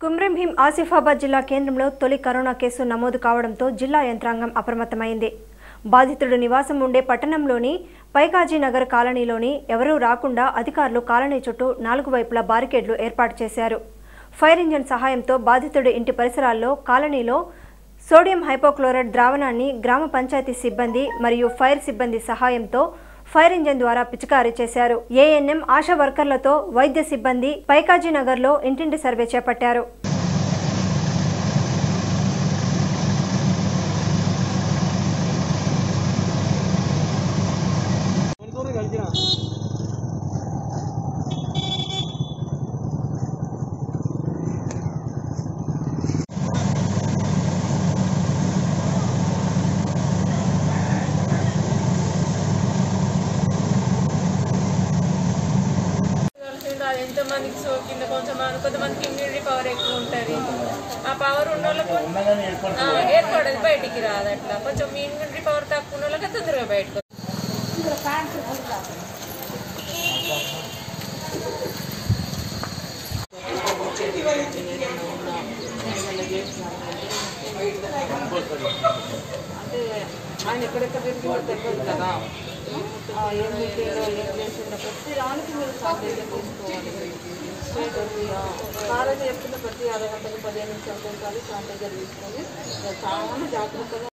కుమ్రంభీం ఆసిఫాబాద్ జిల్లా కేంద్రంలో తొలి కరోనా కేసు నమోదు కావడంతో జిల్లా యంత్రాంగం అప్రమత్తమైంది బాధితుడు నివాసం ఉండే పట్టణంలోని పైకాజీ నగర్ కాలనీలోని ఎవరూ రాకుండా అధికారులు కాలనీ చుట్టూ నాలుగు వైపులా బారికేడ్లు ఏర్పాటు చేశారు ఫైర్ ఇంజిన్ సహాయంతో బాధితుడి ఇంటి పరిసరాల్లో కాలనీలో సోడియం హైపోక్లోరైడ్ ద్రావణాన్ని గ్రామ పంచాయతీ సిబ్బంది మరియు ఫైర్ సిబ్బంది సహాయంతో ఫైర్ ఇంజిన్ ద్వారా పిచికారీ చేశారు ఏఎన్ఎం ఆశా వర్కర్లతో వైద్య సిబ్బంది పైకాజీ నగర్లో ఇంటింటి సర్వే చేపట్టారు తెలిసింది అది ఎంతో మందికి సోకింది కొంచెం మన- కొంతమందికి ఇమ్యూనిటీ పవర్ ఎక్కువ ఉంటుంది ఆ పవర్ ఉన్న వాళ్ళకు ఆ, ఏర్పడదు బయటికి రాదు అట్లా కొంచెం ఇమ్యూనిటీ పవర్ తక్కువ ఉన్న వాళ్ళకి తొందరగా బయటకు అంటే ఆయన ఎక్కడెక్కడ తిరిగిందో తెలియదు కదా ఆ, ఏం మీటింగ్ ఏం చేసిందో ప్రతి దానికి మీరు సందేహం తీసుకోవాలి కాలేజీ చెప్తున్న ప్రతి అరగంటకు పదిహేను నిమిషాలు ఒకసారి శానిటైజర్ తీసుకొని చాలా జాగ్రత్తగా